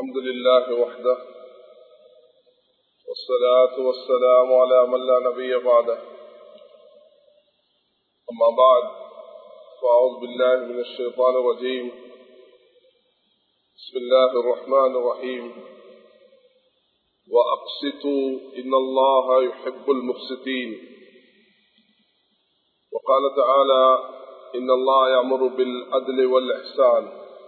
الحمد لله وحده والصلاة والسلام على من لا نبي بعده أما بعد فأعوذ بالله من الشيطان الرجيم بسم الله الرحمن الرحيم وأقسطوا إن الله يحب المقسطين وقال تعالى إن الله يأمر بالعدل والإحسان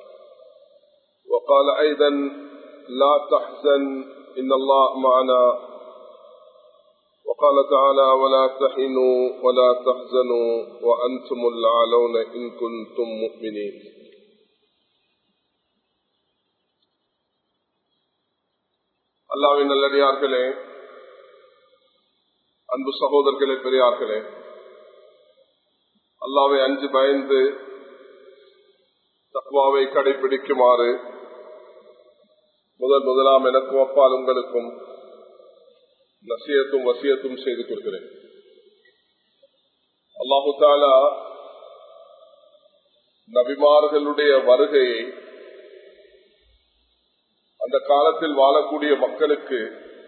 وقال أيضا لا تحزن إن الله معنا وقال تعالى ولا تحنوا ولا تحزنوا وأنتم الأعلون إن كنتم مؤمنين அல்லாவின் நல்லடியார்களே அன்பு சகோதரர்களே பெரியார்களே அல்லாவை அஞ்சு பயந்து தத்வாவை கடைபிடிக்குமாறு முதல் முதலாம் எனக்கும் அப்பால் உங்களுக்கும் நசியத்தும் வசியத்தும் செய்து கொள்கிறேன் அல்லாஹு தாலா நபிமார்களுடைய வருகையை அந்த காலத்தில் வாழக்கூடிய மக்களுக்கு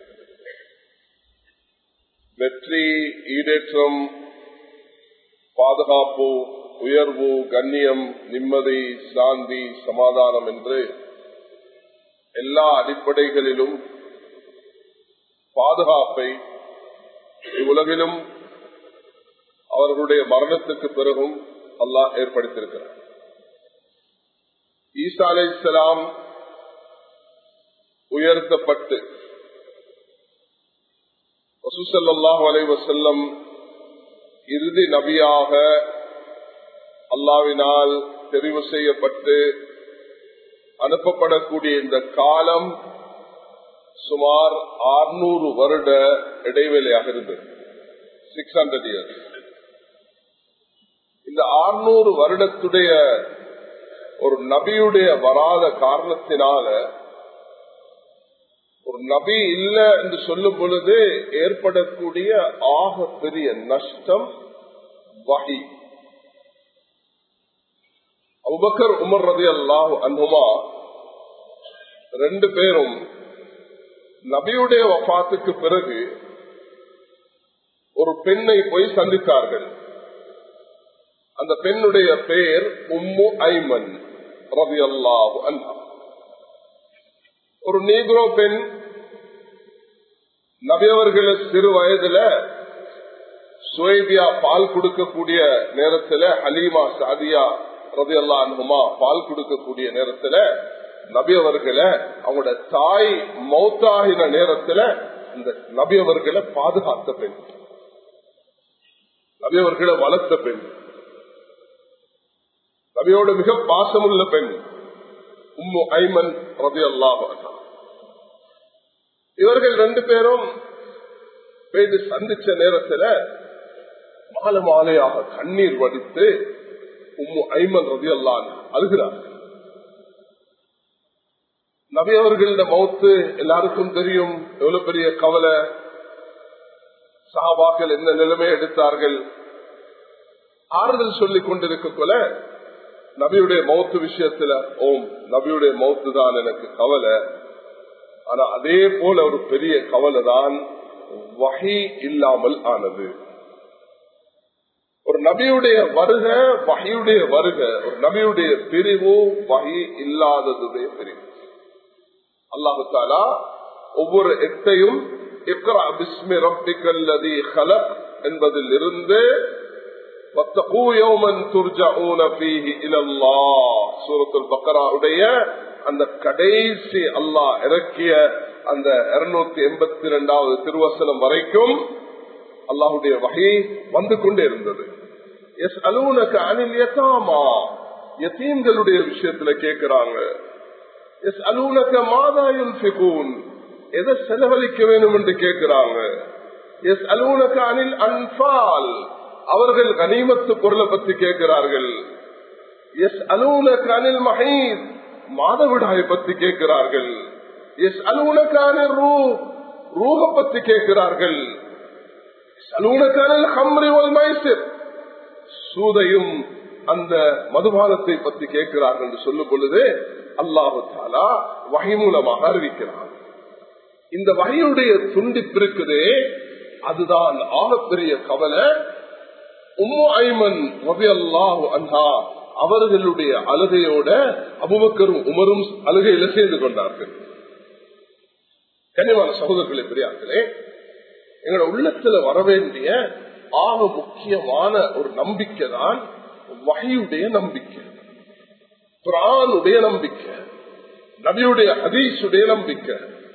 வெற்றி ஈடேற்றம் பாதுகாப்பு உயர்வு கண்ணியம் நிம்மதி சாந்தி சமாதானம் என்று எல்லா அடிப்படைகளிலும் பாதுகாப்பை இவ்வுலகிலும் அவர்களுடைய மரணத்துக்கு பிறகும் அல்லாஹ் ஏற்படுத்தியிருக்கிறார் ஈசா அலை இஸ்லாம் உயர்த்தப்பட்டு வசூசல்லாஹ் அலைவசல்லம் இறுதி நபியாக அல்லாவினால் தெரிவு செய்யப்பட்டு அனுப்பப்படக்கூடிய இந்த காலம் சுமார் ஆறுநூறு வருட இடைவெளியாக இருந்தது சிக்ஸ் ஹண்ட்ரட் இயர்ஸ் இந்த ஆறுநூறு வருடத்துடைய ஒரு நபியுடைய வராத காரணத்தினால ஒரு நபி இல்லை என்று சொல்லும் பொழுது ஏற்படக்கூடிய ஆக பெரிய நஷ்டம் வகை அபுபக்கர் உமர் ரதி அல்லாஹ் அன்புமா ரெண்டு பேரும் நபியுடைய வபாத்துக்கு பிறகு ஒரு பெண்ணை போய் சந்தித்தார்கள் அந்த பெண்ணுடைய பெயர் உம்மு ஐமன் ரவி அல்லாஹ் அன்ஹா ஒரு நீக்ரோ பெண் நபியவர்கள் சிறு வயதுல சுவேபியா பால் கொடுக்கக்கூடிய நேரத்துல ஹலீமா சாதியா ரதி அல்லா அனுமா பால் கொடுக்கக்கூடிய நேரத்துல நபியவர்களை அவங்களோட தாய் மௌத்தாகின நேரத்துல இந்த நபியவர்களை பாதுகாத்த பெண் நபியவர்களை வளர்த்த பெண் நபியோட மிக பாசமுள்ள பெண் உம்மு ஐமன் ரதி அல்லாஹ் இவர்கள் ரெண்டு பேரும் போயிட்டு சந்திச்ச நேரத்துல மாலை மாலையாக கண்ணீர் வடித்து உம்மு ஐமன் ரதி அல்லான் அழுகிறார்கள் நபி அவர்கள மௌத்து எல்லாருக்கும் தெரியும் எவ்வளவு பெரிய கவலை சாபாக்கள் என்ன நிலைமை எடுத்தார்கள் ஆறுதல் சொல்லிக் கொண்டிருக்கக்குள்ள நபியுடைய மௌத்து விஷயத்துல ஓம் நபியுடைய மௌத்து தான் எனக்கு கவலை ஆனா அதே போல ஒரு பெரிய கவலை தான் வகை இல்லாமல் ஆனது ஒரு நபியுடைய வருக வகையுடைய வருக ஒரு நபியுடைய பிரிவு வகை இல்லாததுடைய பிரிவு அல்லாஹு தாலா ஒவ்வொரு எட்டையும் என்பதில் இருந்து அந்த கடைசி அல்லாஹ் இறக்கிய அந்த இருநூத்தி எண்பத்தி இரண்டாவது திருவசனம் வரைக்கும் அல்லாஹுடைய வகை வந்து கொண்டே இருந்தது எஸ் அலுவலக அனில் எத்தாமா எத்தீன்களுடைய விஷயத்துல கேட்கிறாங்க எஸ் அலுவலக மாதாயுல் பிகூன் எதை செலவழிக்க வேண்டும் என்று கேட்கிறாங்க எஸ் அலுவலக அனில் அன்பால் அவர்கள் கனிமத்து பொருளை பத்தி கேட்கிறார்கள் எஸ் அலுவலக அனில் மஹீத் மாதவிடாயை பத்தி கேட்கிறார்கள் எஸ் அலுவலக அனில் ரூ ரூஹ பத்தி கேட்கிறார்கள் சூதையும் அந்த மதுபானத்தை பத்தி கேட்கிறார்கள் என்று சொல்லும் பொழுது அல்லாஹு தாலா வகை மூலமாக அறிவிக்கிறான் இந்த வகையுடைய துண்டிப்பு இருக்குதே அதுதான் ஆகப்பெரிய கவலை உம்மு ஐமன் அல்லாஹு அன்ஹா அவர்களுடைய அழுகையோட அபுபக்கரும் உமரும் அழுகையில சேர்ந்து கொண்டார்கள் கனிவான சகோதரர்களே பெரியார்களே எங்களோட உள்ளத்துல வரவேண்டிய ஆக முக்கியமான ஒரு நம்பிக்கை தான் வகையுடைய நம்பிக்கை குரானுடைய நம்பிக்கை நபியுடைய ஹதீஸுடைய நம்பிக்கை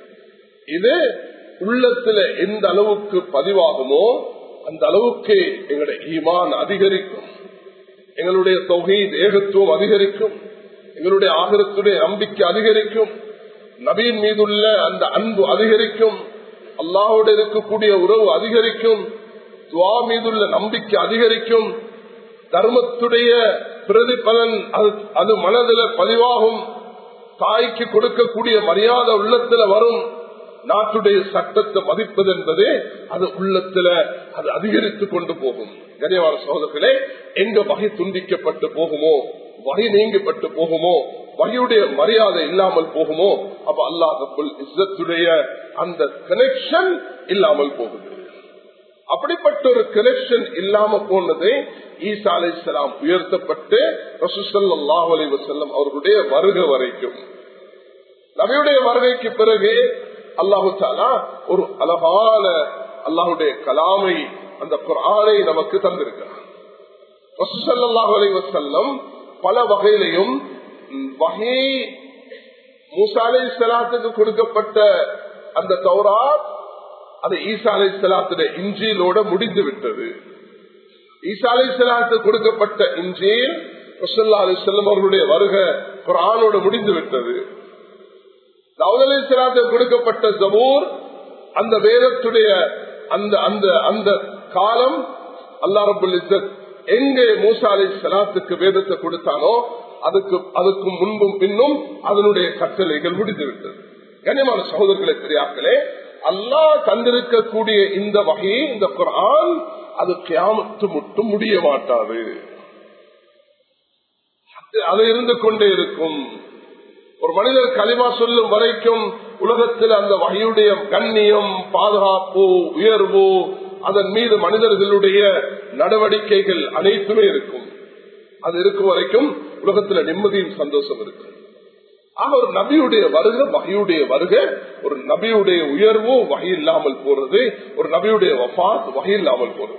இது உள்ளத்துல எந்த அளவுக்கு பதிவாகுமோ அந்த அளவுக்கு எங்களுடைய ஈமான் அதிகரிக்கும் எங்களுடைய தொகை ஏகத்துவம் அதிகரிக்கும் எங்களுடைய ஆகரத்துடைய நம்பிக்கை அதிகரிக்கும் நபியின் மீதுள்ள அந்த அன்பு அதிகரிக்கும் அல்லாஹோடு இருக்கக்கூடிய உறவு அதிகரிக்கும் துவா மீதுள்ள நம்பிக்கை அதிகரிக்கும் தர்மத்துடைய பிரதிபலன் அது அது மனதில் பதிவாகும் தாய்க்கு கொடுக்கக்கூடிய மரியாதை உள்ளத்துல வரும் நாட்டுடைய சட்டத்தை மதிப்பது என்பது அது உள்ளத்துல அது அதிகரித்து கொண்டு போகும் கனிவான சோதர்களே எங்க வகை துண்டிக்கப்பட்டு போகுமோ வகை நீங்கப்பட்டு போகுமோ வகையுடைய மரியாதை இல்லாமல் போகுமோ அப்ப அல்லாஹுல் இஸ்ஸத்துடைய அந்த கனெக்ஷன் இல்லாமல் போகுது அப்படிப்பட்ட ஒரு கனெக்ஷன் இல்லாம போனது ஈசா அலை இஸ்லாம் உயர்த்தப்பட்டு ரசூசல்லாஹ் அலி வசல்லம் அவர்களுடைய வருகை வரைக்கும் நபியுடைய வருகைக்கு பிறகு அல்லாஹு தாலா ஒரு அழகான அல்லாஹுடைய கலாமை அந்த குரானை நமக்கு தந்திருக்கிறார் ரசூசல்லாஹ் அலி வசல்லம் பல வகையிலையும் வகை மூசா அலை இஸ்லாத்துக்கு கொடுக்கப்பட்ட அந்த தௌரா அது ஈசா அலை இஸ்லாத்துடைய இஞ்சியிலோட முடிந்து விட்டது ஈசா அலை இஸ்லாத்துக்கு கொடுக்கப்பட்ட இஞ்சியில் ரசல்லா அலி செல்லம் அவர்களுடைய வருக குரானோடு முடிந்து விட்டது தாவூத் அலி இஸ்லாத்துக்கு கொடுக்கப்பட்ட ஜபூர் அந்த வேதத்துடைய அந்த அந்த அந்த காலம் அல்லா ரபுல் இஸ்ஸத் எங்கே மூசா அலி சலாத்துக்கு வேதத்தை கொடுத்தானோ அதுக்கு அதுக்கு முன்பும் பின்னும் அதனுடைய கட்டளைகள் முடிந்துவிட்டது கனியமான சகோதரர்களை பெரியாக்களே அல்லாஹ் தந்திருக்கக்கூடிய இந்த வகையை இந்த குரான் அது கியாமத்து மட்டும் முடிய மாட்டாது அது இருந்து கொண்டே இருக்கும் ஒரு மனிதர் களிமா சொல்லும் வரைக்கும் உலகத்தில் அந்த வகையுடைய கண்ணியம் பாதுகாப்பு உயர்வு அதன் மீது மனிதர்களுடைய நடவடிக்கைகள் அனைத்துமே இருக்கும் அது இருக்கும் வரைக்கும் உலகத்துல நிம்மதியும் சந்தோஷம் இருக்கு ஆக ஒரு நபியுடைய வருகை வகையுடைய வருகை ஒரு நபியுடைய உயர்வு வகை இல்லாமல் போறது ஒரு நபியுடைய வபாத் வகை இல்லாமல் போறது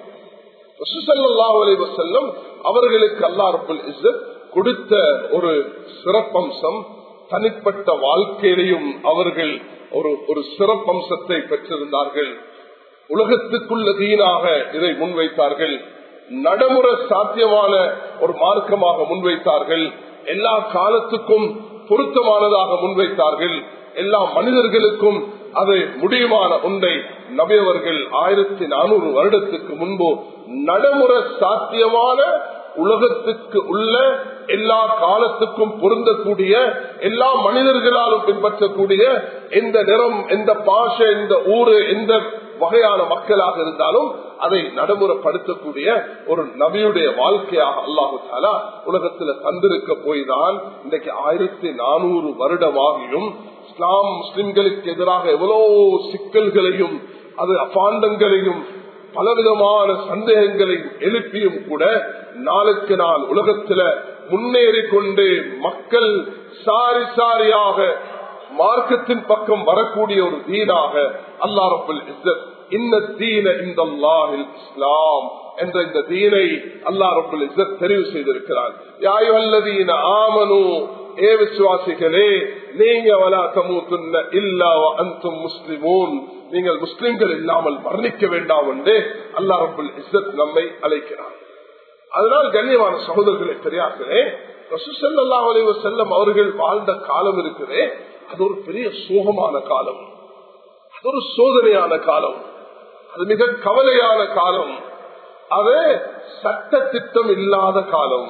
செல்லும் அவர்களுக்கு அல்லாரப்புல் இஸ்ஸத் கொடுத்த ஒரு சிறப்பம்சம் தனிப்பட்ட வாழ்க்கையிலையும் அவர்கள் ஒரு ஒரு சிறப்பம்சத்தை பெற்றிருந்தார்கள் உலகத்துக்குள்ள தீனாக இதை முன்வைத்தார்கள் நடைமுறை சாத்தியமான ஒரு மார்க்கமாக முன்வைத்தார்கள் எல்லா காலத்துக்கும் பொருத்தமானதாக முன்வைத்தார்கள் எல்லா மனிதர்களுக்கும் அது முடியுமான ஒன்றை நபியவர்கள் ஆயிரத்தி நானூறு வருடத்துக்கு முன்பு நடைமுறை சாத்தியமான உலகத்துக்கு உள்ள எல்லா காலத்துக்கும் பொருந்தக்கூடிய எல்லா மனிதர்களாலும் பின்பற்றக்கூடிய எந்த நிறம் எந்த பாஷை எந்த ஊரு எந்த வகையான மக்களாக இருந்தாலும் அதை நடைமுறைப்படுத்தக்கூடிய ஒரு நபியுடைய வாழ்க்கையாக அல்லாஹு தாலா உலகத்துல தந்திருக்க போய்தான் இன்றைக்கு ஆயிரத்தி நானூறு வருடமாகியும் இஸ்லாம் முஸ்லிம்களுக்கு எதிராக எவ்வளவு சிக்கல்களையும் அது அபாண்டங்களையும் பலவிதமான சந்தேகங்களை எழுப்பியும் கூட நாளுக்கு நாள் உலகத்துல முன்னேறி கொண்டு மக்கள் சாரி சாரியாக மார்க்கத்தின் பக்கம் வரக்கூடிய ஒரு தீனாக அல்லா ரபுல் இஸ்ஸத் இந்த தீன இந்த இஸ்லாம் என்ற இந்த தீனை அல்லா ரபுல் இஸ்ஸத் தெரிவு செய்திருக்கிறார் யாயுவல்லதீன ஆமனு ஏ விசுவாசிகளே நீங்க வலா தமூத்துன்ன இல்லா அந்தும் முஸ்லிமூன் நீங்கள் முஸ்லிம்கள் இல்லாமல் வர்ணிக்க வேண்டாம் என்று அல்லா ரபுல் இஸ்ஸத் நம்மை அழைக்கிறார் அதனால் கண்ணியமான சகோதரர்களை தெரியாதே ரசூசல்லா அலைவ செல்லம் அவர்கள் வாழ்ந்த காலம் இருக்குதே அது ஒரு பெரிய சோகமான காலம் அது ஒரு சோதனையான காலம் அது மிக கவலையான காலம் அது சட்ட திட்டம் இல்லாத காலம்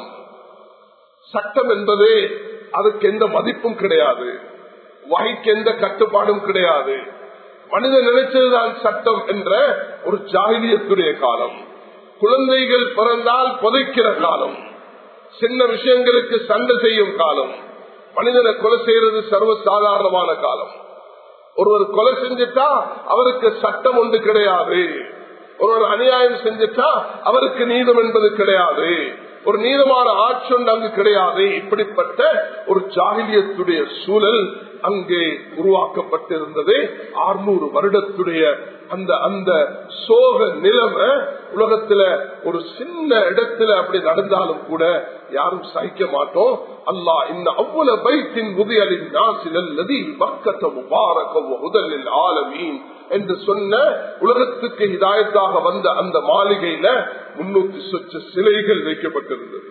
சட்டம் என்பது அதுக்கு எந்த மதிப்பும் கிடையாது வகைக்கு எந்த கட்டுப்பாடும் கிடையாது மனிதன் நினைச்சதுதான் சட்டம் என்ற ஒரு ஜாகிலியத்துடைய காலம் குழந்தைகள் பிறந்தால் புதைக்கிற காலம் சின்ன விஷயங்களுக்கு சண்டை செய்யும் காலம் மனிதனை கொலை செய்யறது சர்வ சாதாரணமான காலம் ஒருவர் கொலை செஞ்சுட்டா அவருக்கு சட்டம் ஒன்று கிடையாது ஒருவர் அநியாயம் செஞ்சுட்டா அவருக்கு நீதம் என்பது கிடையாது ஒரு நீதமான ஆட்சி ஒன்று அங்கு கிடையாது இப்படிப்பட்ட ஒரு ஜாகிலியத்துடைய சூழல் அங்கே உருவாக்கப்பட்டிருந்தது ஆறுநூறு வருடத்துடைய அந்த அந்த சோக நிலைமை உலகத்துல ஒரு சின்ன இடத்துல அப்படி நடந்தாலும் கூட யாரும் சகிக்க மாட்டோம் அல்லா இந்த அவ்வளவு பைத்தின் முதியலின் நாசிலல்லதி பக்கத்த முபாரகம் முதலில் ஆலமீன் என்று சொன்ன உலகத்துக்கு இதாயத்தாக வந்த அந்த மாளிகையில முன்னூத்தி சொச்ச சிலைகள் வைக்கப்பட்டிருந்தது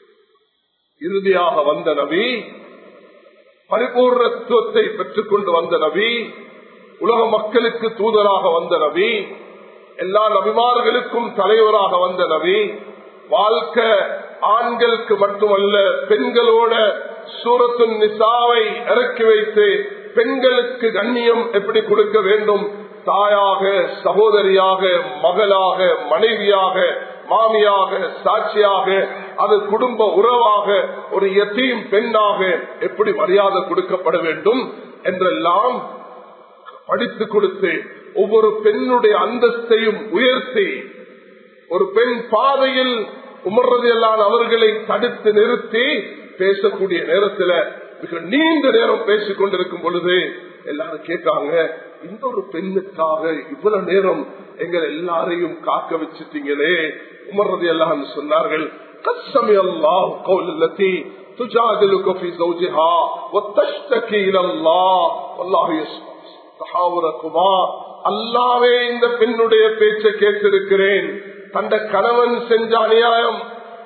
இறுதியாக வந்த நபி பரிபூர்ணத்துவத்தை பெற்றுக் கொண்டு வந்த நபி உலக மக்களுக்கு தூதராக வந்த நபி எல்லா நபிமார்களுக்கும் தலைவராக வந்த நபி வாழ்க்கை ஆண்களுக்கு மட்டுமல்ல பெண்களோட சூரத்து நிசாவை இறக்கி வைத்து பெண்களுக்கு கண்ணியம் எப்படி கொடுக்க வேண்டும் தாயாக சகோதரியாக மகளாக மனைவியாக மாமியாக சாட்சியாக அது குடும்ப உறவாக ஒரு எத்தையும் பெண்ணாக எப்படி மரியாதை கொடுக்கப்பட வேண்டும் என்றெல்லாம் படித்து கொடுத்து ஒவ்வொரு பெண்ணுடைய அந்தஸ்தையும் உயர்த்தி ஒரு பெண் பாதையில் உமர்றதெல்லாம் அவர்களை தடுத்து நிறுத்தி பேசக்கூடிய நேரத்துல மிக நீண்ட நேரம் பேசிக் கொண்டிருக்கும் பொழுது எல்லாரும் கேட்காங்க இந்த ஒரு பெண்ணுக்காக இவ்வளவு நேரம் எங்கள் எல்லாரையும் காக்க வச்சுட்டீங்களே உமர்றது எல்லாம் சொன்னார்கள் கசமி அல்லாஹ் கௌலத்தி تجادلك في زوجها وتشتكي الى الله والله يسمع தகாவுரக்குமா அல்லாவே இந்த பெண்ணுடைய பேச்சை கேட்டிருக்கிறேன் தந்த கணவன் செஞ்ச அநியாயம்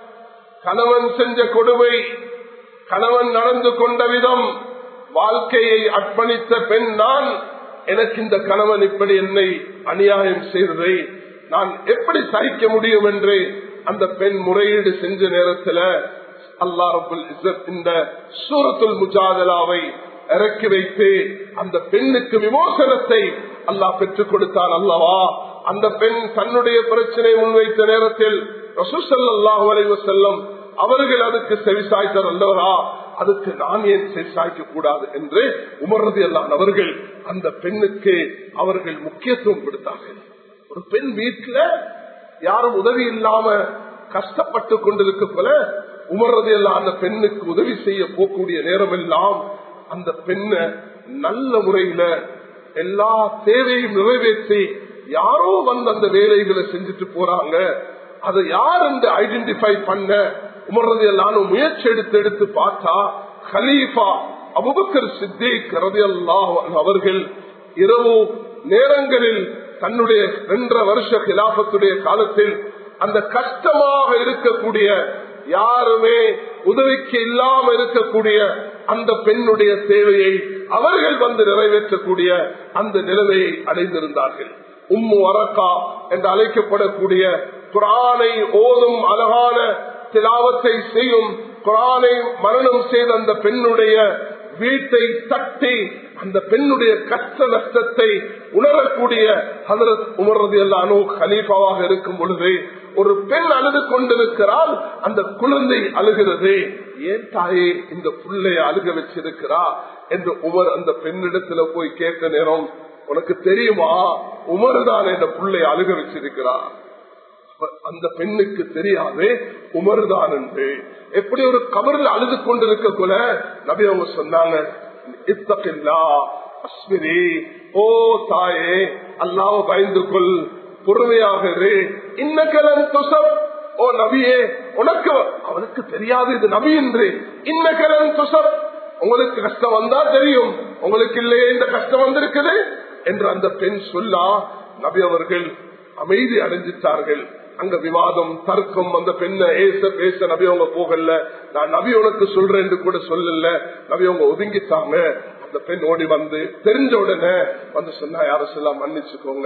கணவன் செஞ்ச கொடுமை கணவன் நடந்து கொண்ட விதம் வாழ்க்கையை அர்ப்பணித்த பெண் நான் எனக்கு இந்த கணவன் இப்படி என்னை அநியாயம் செய்ததை நான் எப்படி சகிக்க முடியும் என்று அந்த பெண் முறையீடு செஞ்ச நேரத்தில் அல்லா ரபுல் இந்த சூரத்துல் முஜாதலாவை இறக்கி வைத்து அந்த பெண்ணுக்கு விமோசனத்தை அல்லாஹ் பெற்றுக் கொடுத்தான் அல்லவா அந்த பெண் தன்னுடைய பிரச்சனை முன்வைத்த நேரத்தில் ரசூசல்லாஹு அலைவ செல்லம் அவர்கள் அதுக்கு செவிசாய்த்தார் அல்லவரா அதுக்கு நான் ஏன் செவிசாய்க்க கூடாது என்று உமர்றது எல்லாம் அவர்கள் அந்த பெண்ணுக்கு அவர்கள் முக்கியத்துவம் கொடுத்தார்கள் ஒரு பெண் வீட்டுல யாரும் உதவி இல்லாம கஷ்டப்பட்டு கொண்டிருக்க போல உமர்றது எல்லாம் அந்த பெண்ணுக்கு உதவி செய்ய போகக்கூடிய நேரம் எல்லாம் அந்த பெண்ணை நல்ல முறையில எல்லா தேவையும் நிறைவேற்றி யாரோ வந்து அந்த வேலைகளை செஞ்சுட்டு போறாங்க அதை யார் என்று ஐடென்டிஃபை பண்ண உமர்றது எல்லாம் முயற்சி எடுத்து எடுத்து பார்த்தா ஹலீஃபா அபுபக்கர் சித்திக் ரதியல்லாஹ் அவர்கள் இரவு நேரங்களில் தன்னுடைய இரண்டரை வருஷ கிலாபத்துடைய காலத்தில் அந்த கஷ்டமாக இருக்கக்கூடிய யாருமே உதவிக்கு இல்லாம இருக்கக்கூடிய அந்த பெண்ணுடைய தேவையை அவர்கள் வந்து நிறைவேற்றக்கூடிய அந்த நிலைமையை அடைந்திருந்தார்கள் உம்மு அரக்கா என்று அழைக்கப்படக்கூடிய குரானை ஓதும் அழகான திலாவத்தை செய்யும் குரானை மரணம் செய்த அந்த பெண்ணுடைய வீட்டை தட்டி அந்த பெண்ணுடைய கஷ்ட நஷ்டத்தை உணரக்கூடிய ஹதரத் உமர்றது எல்லானோ ஹலீஃபாவாக இருக்கும் பொழுது ஒரு பெண் அழுது கொண்டிருக்கிறாள் அந்த குழந்தை அழுகிறது ஏன் தாயே இந்த புள்ளைய அழுக வச்சிருக்கிறா என்று உமர் அந்த பெண்ணிடத்துல போய் கேட்ட நேரம் உனக்கு தெரியுமா உமர் தான் இந்த புள்ளைய அழுக வச்சிருக்கிறார் அந்த பெண்ணுக்கு தெரியாது உமர்தான் என்று எப்படி ஒரு கபரில் அழுது கொண்டிருக்க கூட நபி அவங்க சொன்னாங்க இத்தகில்லா அஸ்மிரி ஓ தாயே அல்லாவ பயந்து கொள் பொறுமையாக இன்னக்கலன் துசப் ஓ நபியே உனக்கு அவனுக்கு தெரியாது இது நபி என்று இன்னக்கலன் துசப் உங்களுக்கு கஷ்டம் வந்தா தெரியும் உங்களுக்கு இல்லையே இந்த கஷ்டம் வந்திருக்குது என்று அந்த பெண் சொல்லா நபி அவர்கள் அமைதி அடைஞ்சிட்டார்கள் அங்க விவாதம் தர்க்கம் அந்த பெண்ணை ஏச பேச நபி அவங்க போகல நான் நபி உனக்கு சொல்றேன் என்று கூட சொல்லல நபி அவங்க ஒதுங்கிட்டாங்க அந்த பெண் ஓடி வந்து தெரிஞ்ச உடனே வந்து சொன்னா யார சொல்லலாம் மன்னிச்சுக்கோங்க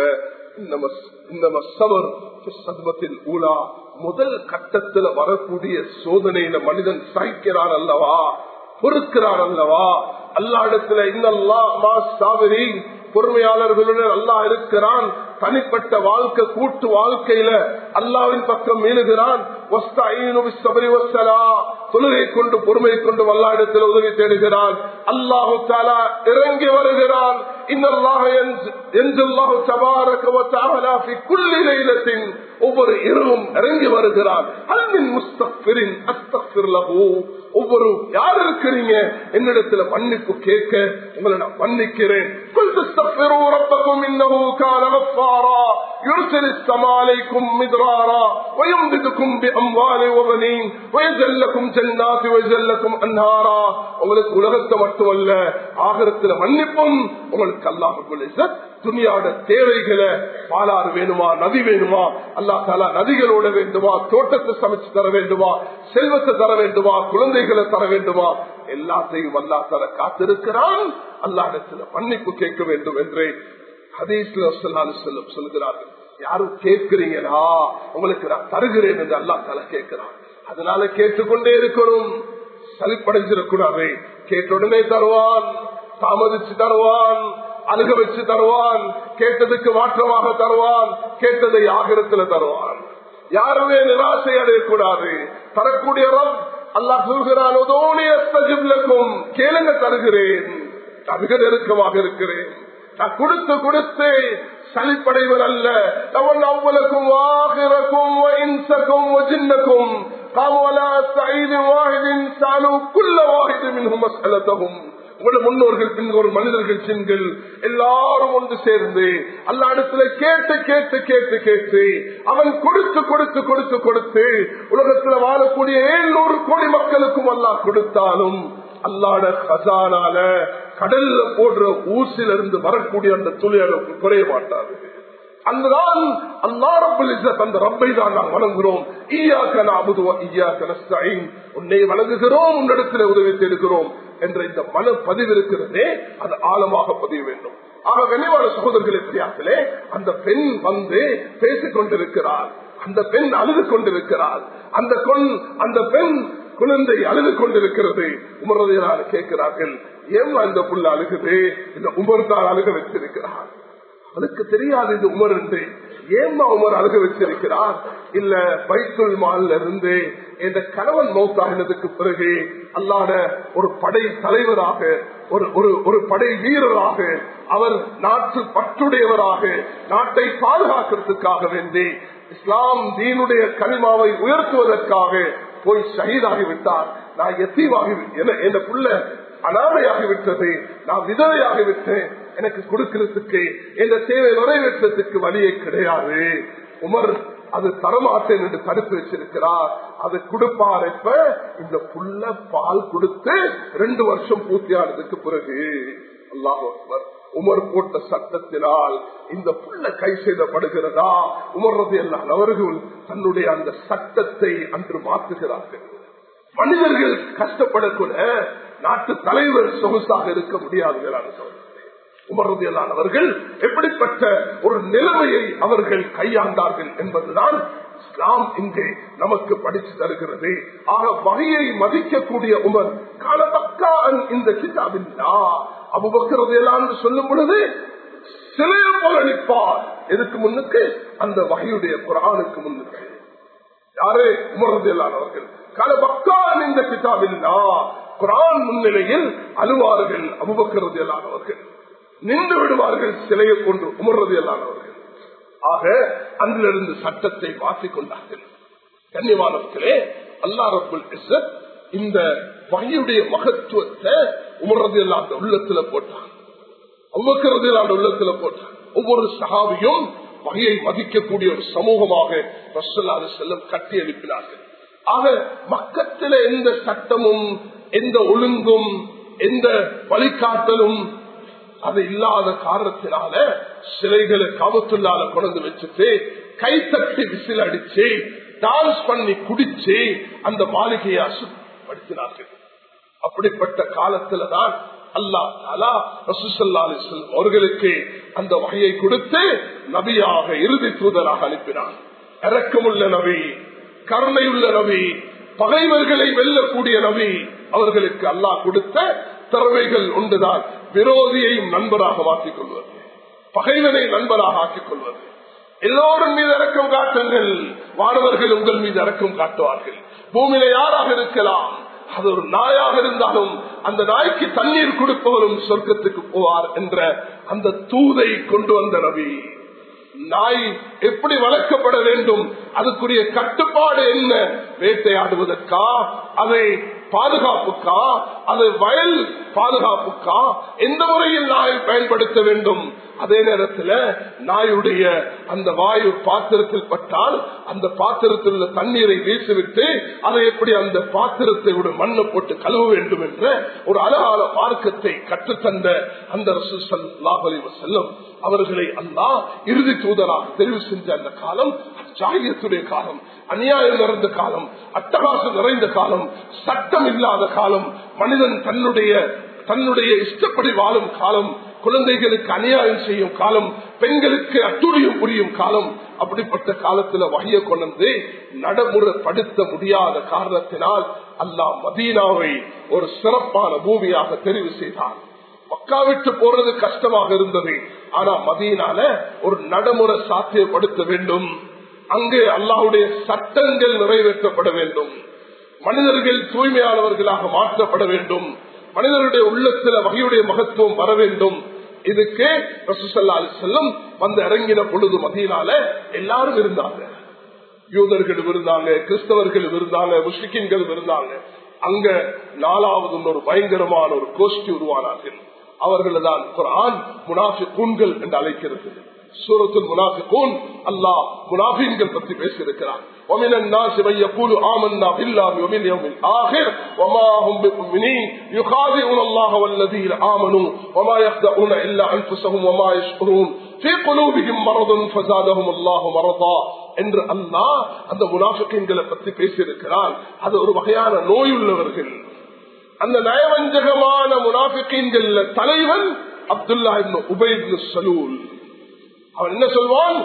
இந்த சவர் சத்மத்தின் ஊழா முதல் கட்டத்துல வரக்கூடிய சோதனையில மனிதன் சகிக்கிறான் அல்லவா பொறுக்கிறான் அல்லவா அல்லா இடத்துல இன்னல்லா மா சாவரி பொறுமையாளர்களுடன் அல்லா இருக்கிறான் தனிப்பட்ட வாழ்க்கை கூட்டு வாழ்க்கையில அல்லாவின் பக்கம் மீளுகிறான் தொழுகை கொண்டு பொறுமை கொண்டு வல்லாடத்தில் உதவி தேடுகிறான் அல்லாஹு தாலா இறங்கி வருகிறான் ஒவ்வொரு இரவும் இறங்கி வருகிறான் அன்பின் முஸ்தபிரின் ஒவ்வொரு யார் இருக்கிறீங்க என்னிடத்துல மன்னிப்பு கேட்க உங்களை நான் மன்னிக்கிறேன் يرسل السماء عليكم مدرارا ويمددكم بأموال وبنين ويجعل لكم جنات ويجعل لكم أنهارا உங்களுக்கு உலகத்தை மட்டுமல்ல ஆகரத்துல மன்னிப்பும் உங்களுக்கு அல்லாஹ் துணியாட தேவைகளை பாலாறு வேணுமா நதி வேணுமா அல்லா தாலா நதிகளோட வேண்டுமா தோட்டத்தை சமைச்சு தர வேண்டுமா செல்வத்தை தர வேண்டுமா குழந்தைகளை தர வேண்டுமா எல்லாத்தையும் அல்லா தர காத்திருக்கிறான் அல்லாடத்துல மன்னிப்பு கேட்க வேண்டும் என்று ஹதீஸ்ல செல்லும் சொல்கிறார்கள் யாரும் கேட்கிறீங்களா உங்களுக்கு நான் தருகிறேன் என்று அல்லா தலா கேட்கிறான் அதனால கேட்டுக்கொண்டே இருக்கிறோம் சலிப்படைஞ்சிடக்கூடாது கேட்ட உடனே தருவான் தாமதிச்சு தருவான் அழுக வச்சு தருவான் கேட்டதுக்கு மாற்றமாக தருவான் கேட்டதை ஆகிரத்துல தருவான் யாருமே நிராசை அடையக்கூடாது தரக்கூடிய அல்லா சொல்கிறான் கேளுங்க தருகிறேன் அதிக நெருக்கமாக இருக்கிறேன் நான் கொடுத்து கொடுத்து சளிப்படைவர் அல்ல அவன் அவ்வளக்கும் வாகிரக்கும் இன்சக்கும் ஜின்னக்கும் காமலா சைது வாஹிதின் சாலு குல்ல வாஹிது மின்ஹும் மஸ்அலத்தஹும் உங்களோட முன்னோர்கள் பின்கோர் மனிதர்கள் சின்கள் எல்லாரும் ஒன்று சேர்ந்து அல்ல இடத்துல கேட்டு கேட்டு கேட்டு கேட்டு அவன் கொடுத்து கொடுத்து கொடுத்து கொடுத்து உலகத்துல வாழக்கூடிய ஏழுநூறு கோடி மக்களுக்கும் அல்லாஹ் கொடுத்தாலும் அல்லாட கசானால கடல்ல போடுற ஊசில இருந்து வரக்கூடிய அந்த துளி அளவுக்கு குறைய மாட்டாது அந்ததான் அல்லாரப்புல் அந்த ரப்பை தான் நாம் வணங்குகிறோம் ஈயாக்க நாபுதுவா ஈயாக்க நஸ்தாயின் உன்னை வணங்குகிறோம் உன்னிடத்தில் உதவி தேடுகிறோம் என்ற இந்த மன பதிவு இருக்கிறதே அது ஆழமாக பதிய வேண்டும் ஆக கனிவான சகோதரர்கள் வித்தியாசத்திலே அந்த பெண் வந்து பேசிக் கொண்டிருக்கிறார் அந்த பெண் அழுது கொண்டிருக்கிறார் அந்த கொண் அந்த பெண் குழந்தை அழுது கொண்டிருக்கிறது உமரதையினால் கேட்கிறார்கள் ஏன் அந்த புள்ள அழுகுது இந்த உமர் தான் அழுக வச்சிருக்கிறார் அதுக்கு தெரியாது இது உமர் என்று ஏமா உமர் அழுக வச்சிருக்கிறார் இல்ல பைத்துல் மால்ல இருந்து இந்த கணவன் மௌத்தாகினதுக்கு பிறகு அல்லாட ஒரு படை தலைவராக ஒரு ஒரு ஒரு படை வீரராக அவர் நாட்டு பற்றுடையவராக நாட்டை பாதுகாக்கிறதுக்காக வேண்டி இஸ்லாம் தீனுடைய கனிமாவை உயர்த்துவதற்காக போய் ஷஹீதாகிவிட்டார் நான் எத்தீவாகி என் புள்ள அனாதையாகிவிட்டது நான் விதவையாகிவிட்டேன் எனக்கு கொடுக்கிறதுக்கு இந்த தேவை நிறைவேற்றத்துக்கு வழியே கிடையாது உமர் அது தரமாட்டேன் என்று தடுத்து வச்சிருக்கிறார் அது கொடுப்பார் இப்ப இந்த புள்ள பால் கொடுத்து ரெண்டு வருஷம் பூர்த்தியானதுக்கு பிறகு அல்லாஹ் உமர் போட்ட சட்டத்தினால் இந்த புள்ள கை செய்தப்படுகிறதா உமர்றது எல்லாம் அவர்கள் தன்னுடைய அந்த சட்டத்தை அன்று மாற்றுகிறார்கள் மனிதர்கள் கஷ்டப்படக்கூட நாட்டு தலைவர் சொகுசாக இருக்க முடியாது உமர்றதியலானவர்கள் எப்படிப்பட்ட ஒரு நிலைமையை அவர்கள் கையாண்டார்கள் என்பதுதான் இஸ்லாம் இங்கே நமக்கு படித்து தருகிறது ஆக வகையை மதிக்கக்கூடிய உமர் காலபக்கான் இந்த கிதாபின் அபுபக்கிறது எல்லாம் சொல்லும் பொழுது சிலைய போல நிற்பார் எதுக்கு முன்னுக்கு அந்த வகையுடைய குரானுக்கு முன்னுக்கு யாரே உமர்றது இல்லாதவர்கள் காலபக்கான் இந்த கிதாபின் குரான் முன்னிலையில் அழுவார்கள் அபுபக்கிறது இல்லாதவர்கள் நின்று விடுவார்கள் சிலையை கொண்டு உமர்றது இல்லாதவர்கள் ஆக அன்றிலிருந்து சட்டத்தை மாற்றிக் கொண்டார்கள் கன்னிவானத்திலே அல்லா ரபுல் இந்த வகையுடைய மகத்துவத்தை உமர்றது இல்லாத உள்ளத்துல போட்டான் அவ்வக்கிறது இல்லாத உள்ளத்துல போட்டான் ஒவ்வொரு சகாவியும் வகையை மதிக்கக்கூடிய ஒரு சமூகமாக ரசல்லாது செல்லம் கட்டி அனுப்பினார்கள் ஆக மக்கத்தில எந்த சட்டமும் எந்த ஒழுங்கும் எந்த வழிகாட்டலும் அது இல்லாத காரணத்தினால சிலைகளை காவத்துள்ளால கொண்டு வச்சுட்டு கைத்தட்டி விசில் அடிச்சு டான்ஸ் பண்ணி குடிச்சு அந்த மாளிகையை அசுப்படுத்தினார்கள் அப்படிப்பட்ட காலத்துலதான் அல்லா அலா ரசூசல்லா அலிஸ்லம் அவர்களுக்கு அந்த வகையை கொடுத்து நபியாக இறுதி தூதராக அனுப்பினார் இறக்கமுள்ள நபி கருணையுள்ள நபி பகைவர்களை வெல்லக்கூடிய நபி அவர்களுக்கு அல்லாஹ் கொடுத்த திறமைகள் ஒன்றுதான் விரோதியையும் நண்பராக மாற்றிக் கொள்வது பகைவனை நண்பராக ஆக்கிக் கொள்வது எல்லோரும் மீது இறக்கம் காட்டுங்கள் வானவர்கள் உங்கள் மீது இறக்கம் காட்டுவார்கள் பூமியில யாராக இருக்கலாம் அது ஒரு நாயாக இருந்தாலும் அந்த நாய்க்கு தண்ணீர் கொடுப்பவரும் சொர்க்கத்துக்கு போவார் என்ற அந்த தூதை கொண்டு வந்த நபி நாய் எப்படி வளர்க்கப்பட வேண்டும் அதுக்குரிய கட்டுப்பாடு என்ன வேட்டையாடுவதற்கா அதை பாதுகாப்புக்கா அது வயல் பாதுகாப்புக்கா எந்த முறையில் நாயை பயன்படுத்த வேண்டும் அதே நேரத்தில் நாயுடைய அந்த வாயு பாத்திரத்தில் பட்டால் அந்த பாத்திரத்தில் உள்ள தண்ணீரை வீசிவிட்டு அதை எப்படி அந்த பாத்திரத்தை விட மண்ணை போட்டு கழுவ வேண்டும் என்ற ஒரு அழகான மார்க்கத்தை கற்றுத்தந்த அந்த செல்லும் அவர்களை அல்லா இறுதி தூதராக தெரிவு செஞ்ச அந்த காலம் ஜாகியத்துடைய காலம் அநியாயம் நிறைந்த காலம் அட்டகாசம் நிறைந்த காலம் சட்டம் இல்லாத காலம் மனிதன் தன்னுடைய தன்னுடைய இஷ்டப்படி வாழும் காலம் குழந்தைகளுக்கு அநியாயம் செய்யும் காலம் பெண்களுக்கு அத்துரியம் புரியும் காலம் அப்படிப்பட்ட காலத்துல வகைய கொண்டு நடைமுறைப்படுத்த முடியாத காரணத்தினால் அல்லாஹ் மதீனாவை ஒரு சிறப்பான பூமியாக தெரிவு செய்தார் மக்கா விட்டு போறது கஷ்டமாக இருந்தது ஆனா மதியனால ஒரு நடைமுறை சாத்தியப்படுத்த வேண்டும் அங்கு அல்லாஹுடைய சட்டங்கள் நிறைவேற்றப்பட வேண்டும் மனிதர்கள் தூய்மையானவர்களாக மாற்றப்பட வேண்டும் மனிதனுடைய உள்ளத்துல வகையுடைய மகத்துவம் வர வேண்டும் இதுக்கு செல்லும் வந்து இறங்கின பொழுது மதியனால எல்லாரும் இருந்தாங்க யூதர்கள் இருந்தாங்க கிறிஸ்தவர்கள் இருந்தாங்க முஸ்லிம்கள் இருந்தாங்க அங்க நாலாவது ஒரு பயங்கரமான ஒரு கோஷ்டி உருவானார்கள் அவர்கள் தான் குரான் முனாஃபி கூண்கள் என்று அழைக்கிறது சூரத்தில் முனாஃபிகூன் அல்லாஹ் முனாஃபீன்கள் பற்றி பேசியிருக்கிறார் ومن الناس من يقول آمنا بالله ومن يوم الآخر وما هم بمؤمنين يخادعون الله والذين آمنوا وما يخدعون إلا أنفسهم وما يشعرون في قلوبهم مرض فزادهم الله مرضا என்று அல்லாஹ் அந்த முனாஃபிகளை பற்றி பேசியிருக்கிறான் அது ஒரு வகையான நோயுள்ளவர்கள் அந்த நயவஞ்சகமான முனாஃபிகள் தலைவன் அப்துல்லா உபைத் சலூல் அவன் என்ன சொல்வான்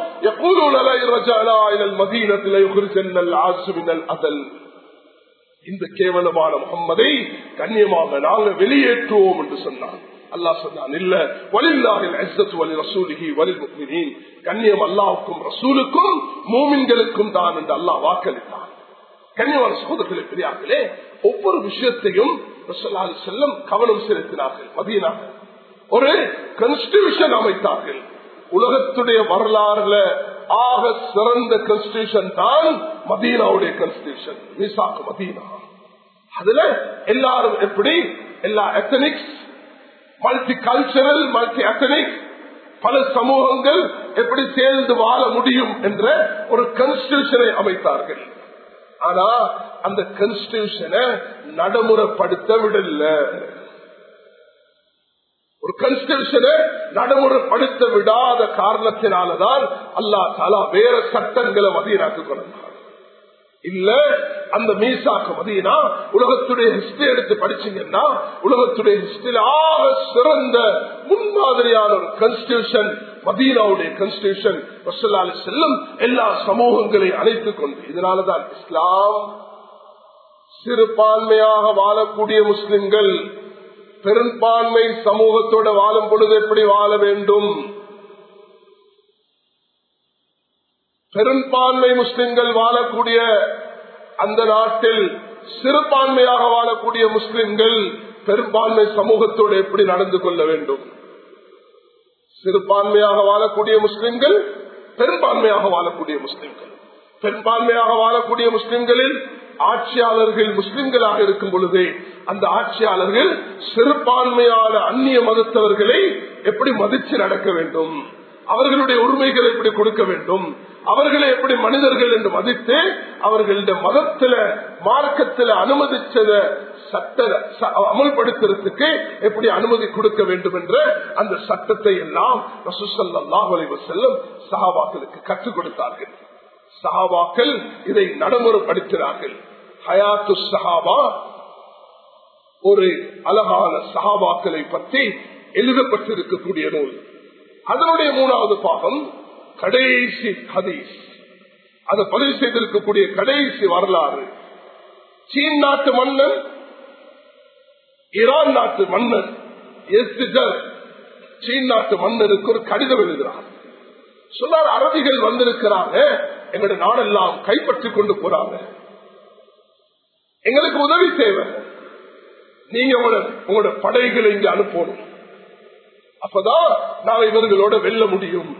இந்த கேவலமான முகம்மதை கண்ணியமாக நாங்கள் வெளியேற்றுவோம் என்று சொன்னான் அல்லா சொன்னான் இல்ல வலில்லாஹில் அஸ்ஸத்து வலி ரசூலிஹி வலி முஃமினீன் கண்ணியம் அல்லாஹ்வுக்கும் ரசூலுக்கும் மூமின்களுக்கும் தான் என்று அல்லாஹ் வாக்களித்தான் கண்ணியமான சகோதரர்களே பெரியார்களே ஒவ்வொரு விஷயத்தையும் ரசூலுல்லாஹி செல்லம் கவனம் செலுத்தினார்கள் மதீனாக ஒரு கான்ஸ்டிடியூஷன் அமைத்தார்கள் உலகத்துடைய வரலாறுல ஆக சிறந்த கான்ஸ்டிடியூஷன் தான் மதீனாவுடைய கான்ஸ்டிடியூஷன் மீசாக்கு மதீனா அதுல எல்லாரும் எப்படி எல்லா ethnics multicultural multiethnic பல சமூகங்கள் எப்படி சேர்ந்து வாழ முடியும் என்ற ஒரு கான்ஸ்டிடியூஷனை அமைத்தார்கள் ஆனா அந்த கான்ஸ்டிடியூஷனை நடைமுறைப்படுத்த விடல ஒரு கான்ஸ்டிடியூஷனை நடைமுறைப்படுத்த விடாத காரணத்தினாலதான் அல்லா தாலா வேற சட்டங்களை மதியனாக்கு கொண்டார் இல்ல அந்த மீசாக்கு மதியனா உலகத்துடைய ஹிஸ்டரி எடுத்து படிச்சீங்கன்னா உலகத்துடைய ஹிஸ்டரியில் ஆக சிறந்த முன்மாதிரியான ஒரு கான்ஸ்டிடியூஷன் மதீனாவுடைய கான்ஸ்டிடியூஷன் வசல்லாலி செல்லும் எல்லா சமூகங்களையும் அழைத்துக் கொண்டு இதனாலதான் இஸ்லாம் சிறுபான்மையாக வாழக்கூடிய முஸ்லிம்கள் பெரும்பான்மை சமூகத்தோட வாழும் பொழுது எப்படி வாழ வேண்டும் பெரும்பான்மை முஸ்லிம்கள் வாழக்கூடிய அந்த நாட்டில் சிறுபான்மையாக வாழக்கூடிய முஸ்லிம்கள் பெரும்பான்மை சமூகத்தோடு எப்படி நடந்து கொள்ள வேண்டும் சிறுபான்மையாக வாழக்கூடிய முஸ்லிம்கள் பெரும்பான்மையாக வாழக்கூடிய முஸ்லிம்கள் பெரும்பான்மையாக வாழக்கூடிய முஸ்லிம்களில் ஆட்சியாளர்கள் முஸ்லிம்களாக இருக்கும் பொழுதே அந்த ஆட்சியாளர்கள் சிறுபான்மையான அந்நிய மதத்தவர்களை எப்படி மதிச்சு நடக்க வேண்டும் அவர்களுடைய உரிமைகளை எப்படி கொடுக்க வேண்டும் அவர்களை எப்படி மனிதர்கள் என்று மதித்து அவர்களுடைய மதத்தில மார்க்கத்தில் அனுமதிச்சத சட்ட அமல்படுத்துறதுக்கு எப்படி அனுமதி கொடுக்க வேண்டும் என்ற அந்த சட்டத்தை எல்லாம் செல்லும் சஹாபாக்களுக்கு கற்றுக் கொடுத்தார்கள் சஹாபாக்கள் இதை நடைமுறைப்படுத்தினார்கள் ஹயாத்து சஹாபா ஒரு அழகான சஹாபாக்களை பற்றி எழுதப்பட்டிருக்கக்கூடிய நூல் அதனுடைய மூணாவது பாகம் கடைசி ஹதீஸ் அதை பதிவு செய்திருக்கக்கூடிய கடைசி வரலாறு சீன் நாட்டு மன்னன் ஈரான் நாட்டு மன்னன் சீன் நாட்டு மன்னருக்கு ஒரு கடிதம் எழுதுகிறார் சொன்னார் அரபிகள் வந்திருக்கிறாங்க எங்களோட நாடெல்லாம் கைப்பற்றி கொண்டு போறாங்க எங்களுக்கு உதவி தேவை நீங்க உங்களோட உங்களோட படைகளை இங்க அனுப்பணும் அப்பதான் நாங்க இவர்களோட வெல்ல முடியும்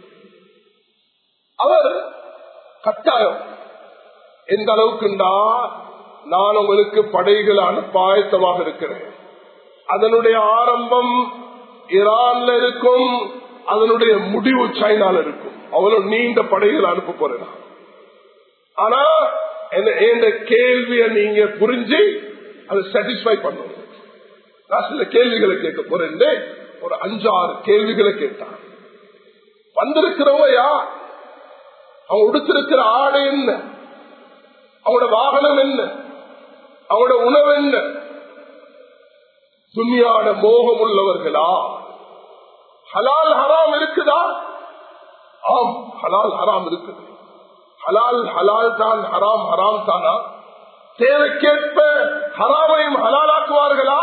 அவர் கட்டாயம் எந்த அளவுக்குண்டா நான் உங்களுக்கு படைகளை அனுப்ப ஆயத்தமாக இருக்கிறேன் அதனுடைய ஆரம்பம் ஈரான்ல இருக்கும் அதனுடைய முடிவு சைனால இருக்கும் அவ்வளவு நீண்ட படைகளை அனுப்ப போறேன் ஆனா எந்த கேள்விய நீங்க புரிஞ்சு அதை சாட்டிஸ்பை பண்ணணும் நான் சில கேள்விகளை கேட்க போறேன் ஒரு அஞ்சாறு கேள்விகளை கேட்டான் வந்திருக்கிறவங்க யார் அவங்க உடுத்திருக்கிற ஆடை என்ன அவங்களோட வாகனம் என்ன அவங்களோட உணவு என்ன துணியான மோகம் உள்ளவர்களா ஹலால் ஹராம் இருக்குதா ஆம் ஹலால் ஹராம் இருக்குது ஹலால் ஹலால் தான் ஹராம் ஹராம் தானா தேவைக்கேற்ப ஹராமையும் ஹலாலாக்குவார்களா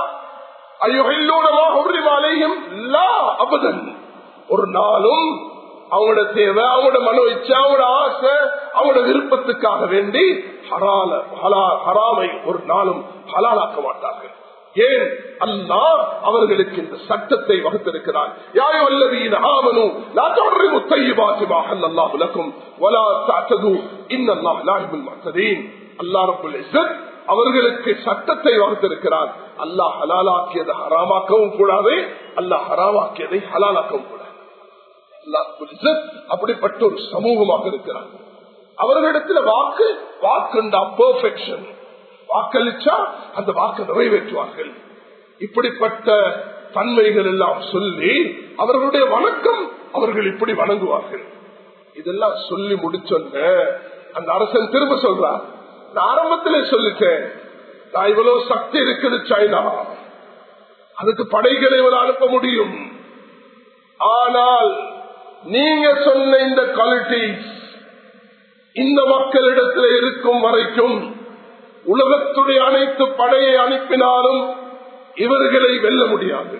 ஐயோலையும் அபதன் ஒரு நாளும் அவங்களோட தேவை அவங்களோட மனோ இச்சா அவங்களோட ஆசை அவங்களோட விருப்பத்துக்காக வேண்டி ஹரால ஹராமை ஒரு நாளும் ஹலாலாக்க மாட்டார்கள் ஏன் அல்லா அவர்களுக்கு இந்த சட்டத்தை வகுத்திருக்கிறார் யாயோ அல்லதீன ஆமனு லா தஹரிமு தையிபாத்தி மா ஹல்லல்லாஹு லக்கும் வலா தஅதது இன்னல்லாஹ லா யுஹிப்புல் முஅ்ததீன் அல்லாஹ் ரப்பல் இஸ்ஸத் அவர்களுக்கு சட்டத்தை வகுத்திருக்கிறார் அல்லாஹ் ஹலாலாக்கியதை ஹராமாக்கவும் கூடாது அல்லாஹ் ஹராமாக்கியதை ஹலாலாக்கவும் கூடாது அப்படிப்பட்ட ஒரு சமூகமாக இருக்கிறார் அவர்களிடத்துல வாக்கு வாக்குண்டா பெர்ஃபெக்ஷன் வாக்களிச்சா அந்த வாக்கு நிறைவேற்றுவார்கள் இப்படிப்பட்ட தன்மைகள் எல்லாம் சொல்லி அவர்களுடைய வணக்கம் அவர்கள் இப்படி வணங்குவார்கள் இதெல்லாம் சொல்லி முடிச்சொன்ன அந்த அரசன் திரும்ப சொல்றார் நான் ஆரம்பத்திலே சொல்லிட்டேன் நான் இவ்வளவு சக்தி இருக்குது சைனா அதுக்கு படைகளை இவ்வளவு அனுப்ப முடியும் ஆனால் நீங்க சொன்ன இந்த குவாலிட்டிஸ் இந்த மக்களிடத்தில் இருக்கும் வரைக்கும் உலகத்துடைய அனைத்து படையை அனுப்பினாலும் இவர்களை வெல்ல முடியாது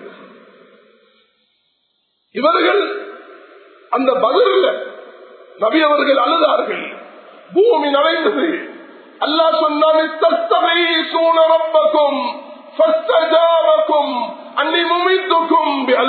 இவர்கள் அந்த பதில் நபி அவர்கள் அழுதார்கள் பூமி நடைந்தது அல்லா சொன்னாக்கும் அன்னி முமித்துக்கும்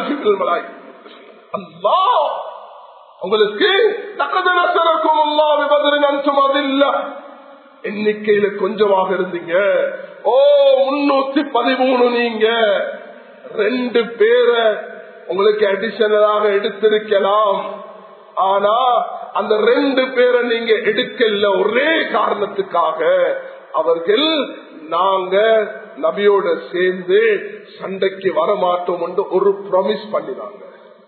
அல்லா உங்களுக்கு தக்கதனசரக்கும் அல்லாஹ் பதில் அன்சும் அதில்லை எண்ணிக்கையில கொஞ்சமாக இருந்தீங்க ஓ முன்னூத்தி பதிமூணு நீங்க ரெண்டு பேரை உங்களுக்கு அடிஷனலாக எடுத்திருக்கலாம் ஆனா அந்த ரெண்டு பேரை நீங்க எடுக்கல ஒரே காரணத்துக்காக அவர்கள் நாங்க நபியோட சேர்ந்து சண்டைக்கு வரமாட்டோம் என்று ஒரு ப்ராமிஸ் பண்ணினாங்க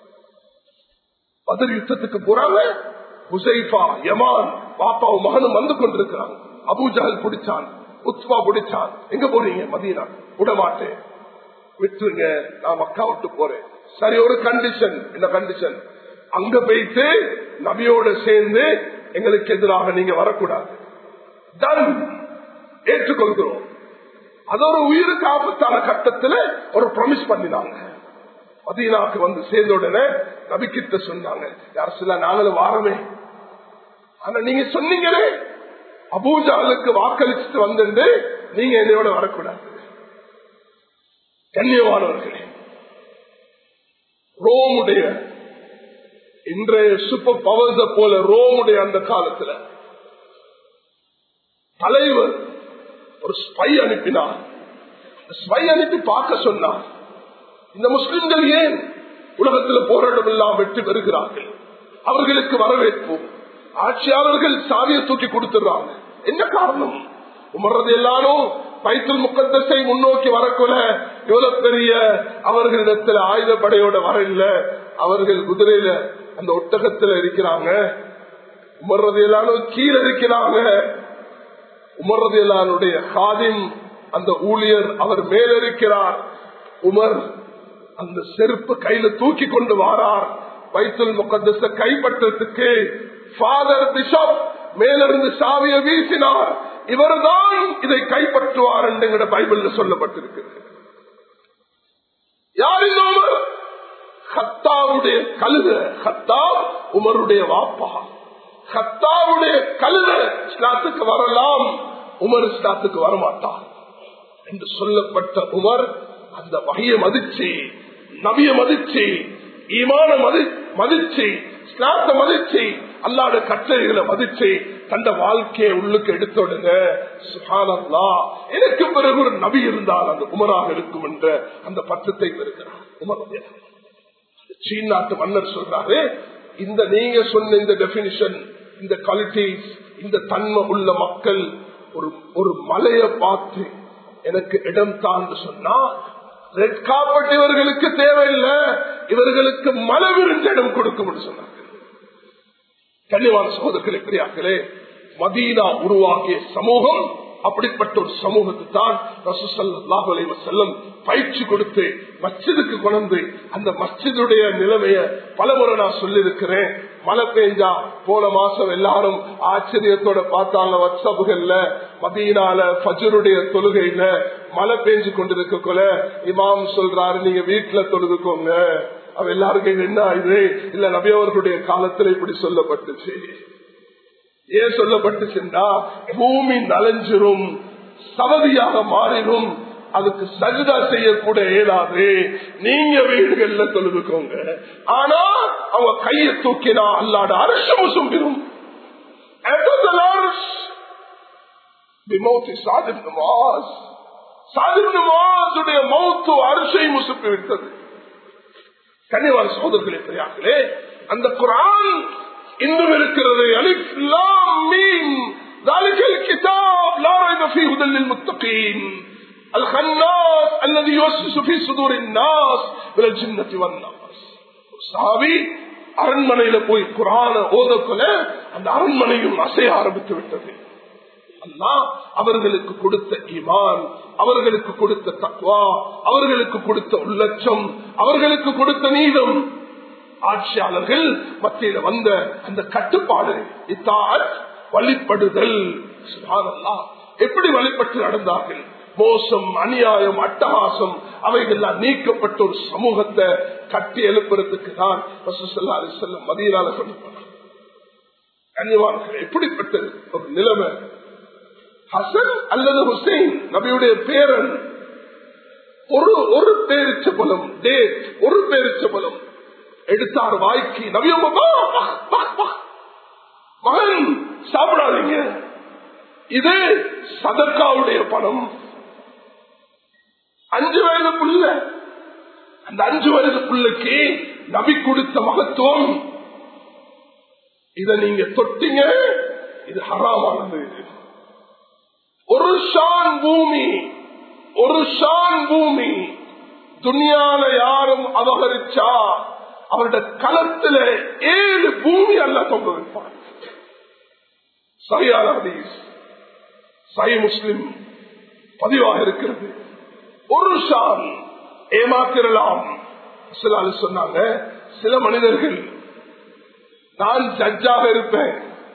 பதில் யுத்தத்துக்கு போறாங்க ஹுசைஃபா யமான் பாப்பாவும் மகனும் வந்து கொண்டிருக்கிறாங்க அபூஜால் பிடிச்சான் உத்மா பிடிச்சான் எங்க போறீங்க மதீனா விட மாட்டேன் விட்டுருங்க நான் மக்கா விட்டு போறேன் சரி ஒரு கண்டிஷன் என்ன கண்டிஷன் அங்க போயிட்டு நபியோட சேர்ந்து எங்களுக்கு எதிராக நீங்க வரக்கூடாது டன் ஏற்றுக்கொள்கிறோம் அது ஒரு உயிருக்கு ஆபத்தான கட்டத்துல ஒரு ப்ரொமிஸ் பண்ணினாங்க மதீனாக்கு வந்து சேர்ந்த உடனே நபிக்கிட்ட சொன்னாங்க யார் சில நாங்களும் வாரமே ஆனா நீங்க சொன்னீங்களே அபூஜாலுக்கு வாக்களிச்சுட்டு வந்து நீங்க என்னையோட வரக்கூடாது கண்ணியமானவர்களே ரோமுடைய இன்றைய சூப்பர் பவர்ஸ போல ரோமுடைய அந்த காலத்துல தலைவர் ஒரு ஸ்பை அனுப்பினார் ஸ்பை அனுப்பி பார்க்க சொன்னார் இந்த முஸ்லிம்கள் ஏன் உலகத்தில் போராட்டம் எல்லாம் வெற்றி பெறுகிறார்கள் அவர்களுக்கு வரவேற்பு ஆட்சியாளர்கள் சாவியை தூக்கி கொடுத்துடுறாங்க என்ன காரணம் உமர்றது எல்லாரும் பைத்துல் முக்கத்தை முன்னோக்கி வரக்குல இவ்வளவு பெரிய அவர்களிடத்துல ஆயுதப்படையோட வர இல்ல அவர்கள் குதிரையில அந்த ஒட்டகத்துல இருக்கிறாங்க உமர்றது எல்லாரும் கீழே இருக்கிறாங்க உமர்றது எல்லாருடைய காதின் அந்த ஊழியர் அவர் மேலிருக்கிறார் உமர் அந்த செருப்பு கையில தூக்கி கொண்டு வாரார் வைத்துல் முகத்தச கைப்பற்றத்துக்கு ஃபாதர் பிஷப் மேலிருந்து சாவிய வீசினார் இவர்தான் இதை கைப்பற்றுவார் என்று பைபிள் சொல்லப்பட்டிருக்கிறது யார் இந்த உமர் ஹத்தாவுடைய கழுத ஹத்தா உமருடைய வாப்பா ஹத்தாவுடைய கழுத இஸ்லாத்துக்கு வரலாம் உமர் இஸ்லாத்துக்கு வரமாட்டார் என்று சொல்லப்பட்ட உமர் அந்த வகைய மதிச்சு நபிய மதிச்சு ஈமான மதி மதிச்சு ஸ்லாத்த மதிச்சு அல்லாட கட்டளைகளை மதிச்சு தந்த வாழ்க்கையை உள்ளுக்கு எடுத்தோடுங்க சுகானல்லா எனக்கு பிறகு ஒரு நபி இருந்தால் அந்த உமராக இருக்கும் என்ற அந்த பற்றத்தை பெறுகிறார் உமர் சீன் நாட்டு மன்னர் சொல்றாரு இந்த நீங்க சொன்ன இந்த டெபினிஷன் இந்த குவாலிட்டிஸ் இந்த தன்மை உள்ள மக்கள் ஒரு ஒரு மலையை பார்த்து எனக்கு இடம் தான் சொன்னா ரெட் காப்பட் இவர்களுக்கு தேவையில்லை இவர்களுக்கு மலை விரிஞ்ச இடம் கொடுக்கும் சொன்னாங்க கண்ணிவான சகோதரர்களே பெரியார்களே மதீனா உருவாக்கிய சமூகம் அப்படிப்பட்ட ஒரு சமூகத்தை தான் செல்லம் பயிற்சி கொடுத்து மஸ்ஜிதுக்கு கொண்டு அந்த மஸ்ஜிதுடைய நிலைமைய பலமுறை நான் சொல்லியிருக்கிறேன் மழை பெஞ்சா போன மாசம் எல்லாரும் ஆச்சரியத்தோட பார்த்தாங்க வாட்ஸ்அப்புகள்ல மதியனால பஜருடைய தொழுகையில மழை பெஞ்சு கொண்டிருக்க கொல இமாம் சொல்றாரு நீங்க வீட்டுல தொழுதுக்கோங்க அவ எல்லாருக்கும் என்ன இது இல்ல நபியவர்களுடைய காலத்துல இப்படி சொல்லப்பட்டுச்சு ஏன் சொல்லப்பட்டுச்சுண்டா பூமி நலஞ்சிரும் சவதியாக மாறிடும் அதுக்கு சஜிதா செய்யக்கூட இயலாது நீங்க வீடுகள்ல தொழுதுக்கோங்க ஆனா அவங்க கையை தூக்கினா அல்லாட அரசு சும்பிடும் மௌத்து அரிசை முசுப்பி விட்டது கன்னிவான சகோதரர்களே பெரியார்களே அந்த குரான் இன்னும் இருக்கிறது அலிஃப்லாம் மீன் ذلك الكتاب لا ريب فيه هدى للمتقين الخناس الذي يوسوس في صدور الناس من الجنة والناس சாவி அரண்மனையில போய் குரான ஓதக்கொல அந்த அரண்மனையும் அசைய ஆரம்பித்து விட்டது அல்லா அவர்களுக்கு கொடுத்த ஈமான் அவர்களுக்கு கொடுத்த தக்வா அவர்களுக்கு கொடுத்த உள்ளட்சம் அவர்களுக்கு கொடுத்த நீதம் ஆட்சியாளர்கள் மத்தியில வந்த அந்த கட்டுப்பாடு இத்தார் வழிபடுதல் எப்படி வழிபட்டு நடந்தார்கள் மோசம் அநியாயம் அட்டகாசம் அவைகள்லாம் நீக்கப்பட்ட ஒரு சமூகத்தை கட்டி எழுப்புறதுக்கு தான் செல்லம் மதியனால கண்ணியவான்கள் எப்படிப்பட்ட ஒரு நிலைமை ஹசன் அல்லது ஹுசைன் நபியுடைய பேரன் ஒரு ஒரு பேரிச்ச பலம் டேட் ஒரு பேரிச்ச பலம் எடுத்தார் வாய்க்கு நவியம்மா மகன் சாப்பிடாதீங்க இது சதக்காவுடைய பணம் அஞ்சு வயது புள்ள அந்த அஞ்சு வயது புள்ளைக்கு நபி கொடுத்த மகத்துவம் இத நீங்க தொட்டீங்க இது ஹராமானது ஒரு ஷான் பூமி ஒரு ஷான் பூமி துணியால யாரும் அபகரிச்சா அவருடைய களத்துல ஏழு பூமி அல்ல தொங்க வைப்பார் சரியான ஹதீஸ் சை முஸ்லிம் பதிவாக இருக்கிறது ஒரு ஷான் ஏமாத்திரலாம் சொன்னாங்க சில மனிதர்கள் நான் ஜட்ஜாக இருப்பேன்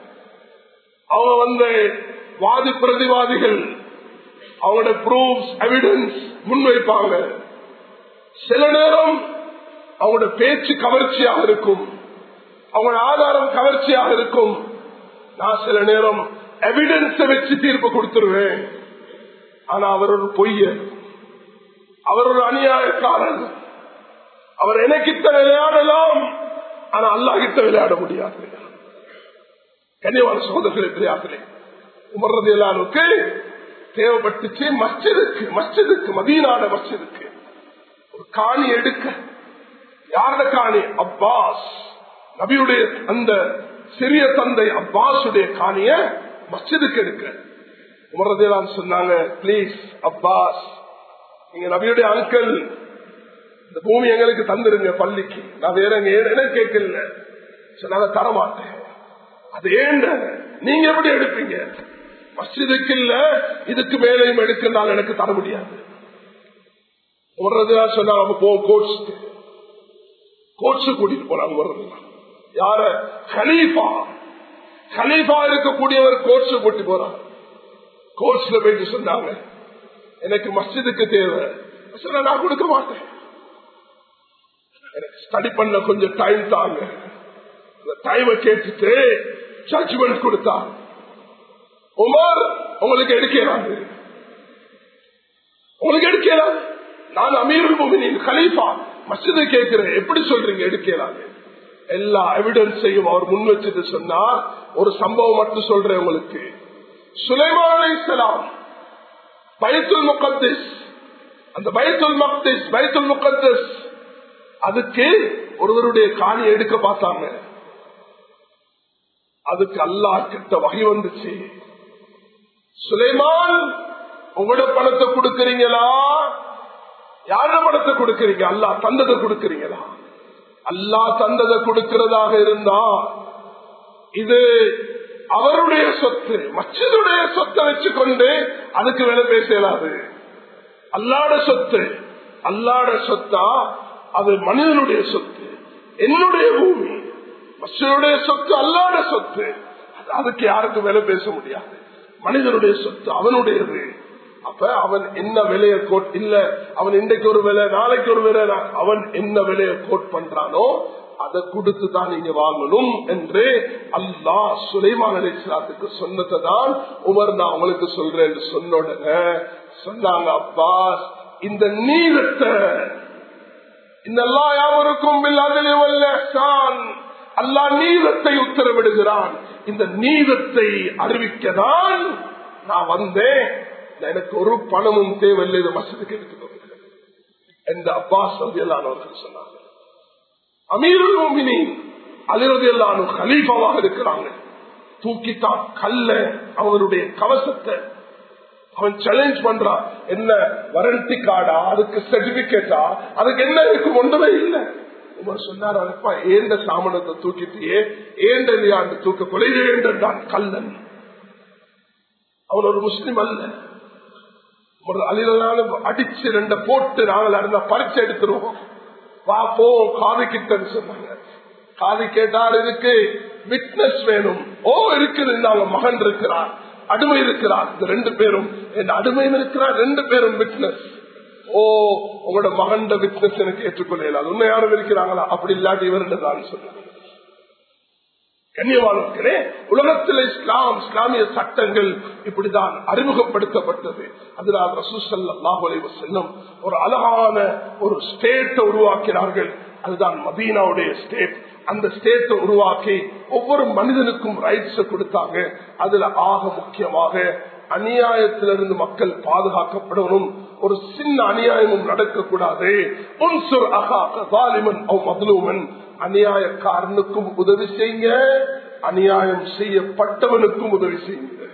அவங்க வந்து வாதி பிரதிவாதிகள் அவங்களோட ப்ரூஃப் எவிடன்ஸ் முன்வைப்பாங்க சில நேரம் அவங்களோட பேச்சு கவர்ச்சியாக இருக்கும் அவங்களோட ஆதாரம் கவர்ச்சியாக இருக்கும் நான் சில நேரம் எவிடன்ஸ வச்சு தீர்ப்பு கொடுத்துருவேன் ஆனா அவர் ஒரு பொய்ய அவர் ஒரு அநியாயக்காரன் அவர் எனக்கிட்ட விளையாடலாம் ஆனா அல்லா கிட்ட விளையாட முடியாது கன்னியவான சகோதரர்களே பிரியார்களே உமர்றது எல்லாருக்கு தேவைப்பட்டுச்சு மஸ்ஜிதுக்கு மஸ்ஜிதுக்கு மதீனாட மஸ்ஜிதுக்கு ஒரு காணி எடுக்க யாரோட காணி அப்பாஸ் நபியுடைய அந்த சிறிய தந்தை அப்பாஸுடைய காணிய மஸ்ஜிதுக்கு எடுக்க உமரதேலான் சொன்னாங்க பிளீஸ் அப்பாஸ் நீங்க நபியுடைய அங்கிள் இந்த பூமி எங்களுக்கு தந்துருங்க பள்ளிக்கு நான் வேற என்ன கேட்கல சொன்னாங்க தரமாட்டேன் அது ஏண்ட நீங்க எப்படி எடுப்பீங்க மஸ்ஜிதுக்கு இல்ல இதுக்கு மேலையும் எடுக்கனால எனக்கு தர முடியாது உமரதேலா சொன்னா நம்ம போ கோட்ஸ்க்கு கோட்ஸ் கூட்டிட்டு போறாங்க உமரதேலா யார ஹலீஃபா ஹலீஃபா இருக்கக்கூடியவர் கோர்ஸ் கூட்டி போறார் கோர்ஸ்ல போயிட்டு சொன்னாங்க எனக்கு மஸ்ஜிதுக்கு தேவை சொன்ன நான் கொடுக்க மாட்டேன் எனக்கு ஸ்டடி பண்ண கொஞ்சம் டைம் தாங்க டைமை கேட்டுட்டு ஜட்ஜ்மெண்ட் கொடுத்தார் உமர் உங்களுக்கு எடுக்கிறாங்க உங்களுக்கு எடுக்கிறாங்க நான் அமீருல் முமினின் கலீஃபா மசிதை கேட்கிறேன் எப்படி சொல்றீங்க எடுக்கிறாங்க எல்லா எவிடன்ஸையும் அவர் முன் வச்சுட்டு சொன்னார் ஒரு சம்பவம் மட்டும் சொல்றேன் உங்களுக்கு சுலைமான் அலைஹிஸ்ஸலாம் பயத்துல் முகத்திஸ் அந்த பயத்துல் மக்திஸ் பயத்துல் முகத்திஸ் அதுக்கு ஒருவருடைய காணி எடுக்க பார்த்தாங்க அதுக்கு அல்லாஹ் கிட்ட வகை வந்துச்சு சுலைமான் உங்களோட பணத்தை கொடுக்கறீங்களா யாரோட பணத்தை கொடுக்கறீங்க அல்லாஹ் தந்ததை கொடுக்கறீங்களா அல்லாஹ் தந்ததை கொடுக்கிறதாக இருந்தா இது அவருடைய சொத்து மச்சதுடைய சொத்தை வச்சுக்கொண்டு அதுக்கு வேலை பேசலாது அல்லாட சொத்து அல்லாட சொத்தா அது மனிதனுடைய சொத்து என்னுடைய பூமி மச்சனுடைய சொத்து அல்லாட சொத்து அது- அதுக்கு யாருக்கும் வேலை பேச முடியாது மனிதனுடைய சொத்து அவனுடையது அப்ப அவன் என்ன விலையை கோட் இல்ல அவன் இன்றைக்கு ஒரு விலை நாளைக்கு ஒரு விலை நா- அவன் என்ன விலையை கோட் பண்றானோ அதை கொடுத்து தான் நீங்க வாங்கணும் என்று அல்லாஹ் சுலைமான் அலிஸ்லாத்துக்கு சொன்னதை தான் உமர் நான் உங்களுக்கு சொல்றேன் என்று சொன்ன உடனே சொன்னாங்க அப்பாஸ் இந்த நீளத்தை இன்னெல்லாம் யாவருக்கும் அல்லா நீதத்தை உத்தரவிடுகிறான் இந்த நீதத்தை அறிவிக்கதான் நான் வந்தேன் எனக்கு ஒரு பணமும் தேவையில்லை இந்த மசதுக்கு எடுத்துக்கொண்டு எந்த அப்பாஸ் அவர்கள் சொன்னாங்க அமீருல் மோமினி அலிரது எல்லாரும் கலீஃபாவாக இருக்கிறாங்க தூக்கித்தான் கல்ல அவருடைய கவசத்தை அவன் சேலஞ்ச் பண்றான் என்ன வாரண்டி கார்டா அதுக்கு சர்டிபிகேட்டா அதுக்கு என்ன இருக்கு ஒன்றுமே இல்லை உமர் சொன்னார் அனுப்பா ஏந்த சாமனத்தை தூக்கிட்டியே ஏந்த இல்லையாண்டு தூக்க கொலை என்றான் கல்லன் அவன் ஒரு முஸ்லிம் அல்ல ஒரு அலிலான அடிச்சு ரெண்ட போட்டு நாங்கள் இருந்தா பறிச்சு எடுத்துருவோம் வா போ காது கிட்டன்னு சொன்னாங்க காது கேட்டார் இதுக்கு விட்னஸ் வேணும் ஓ இருக்குது நாங்க மகன் இருக்கிறார் அடிமை இருக்கிறார் இந்த ரெண்டு பேரும் என் அடிமையும் இருக்கிறார் ரெண்டு பேரும் விட்னஸ் ஓ உங்களோட மகன் விட்னஸ் எனக்கு ஏற்றுக்கொள்ளலாம் உண்மை யாரும் இருக்கிறாங்களா அப்படி இல்லாட்டி இவர்கிட்ட தான் சொன்னாங்க கண்ணியவானே உலகத்தில் இஸ்லாம் இஸ்லாமிய சட்டங்கள் இப்படிதான் அறிமுகப்படுத்தப்பட்டது அதனால் ரசூசல்லாஹுலை செல்லும் ஒரு அழகான ஒரு ஸ்டேட்டை உருவாக்கினார்கள் அதுதான் மதீனாவுடைய ஸ்டேட் அந்த ஸ்டேட்டை உருவாக்கி ஒவ்வொரு மனிதனுக்கும் ரைட்ஸ் கொடுத்தாங்க அதுல ஆக முக்கியமாக அநியாயத்திலிருந்து மக்கள் பாதுகாக்கப்படணும் ஒரு சின்ன அநியாயமும் நடக்கக்கூடாது உன்சுர் அகாக தாலிமன் அவ் மதுலூமன் அநியாயக்காரனுக்கும் உதவி செய்யுங்க அநியாயம் செய்யப்பட்டவனுக்கும் உதவி செய்யுங்க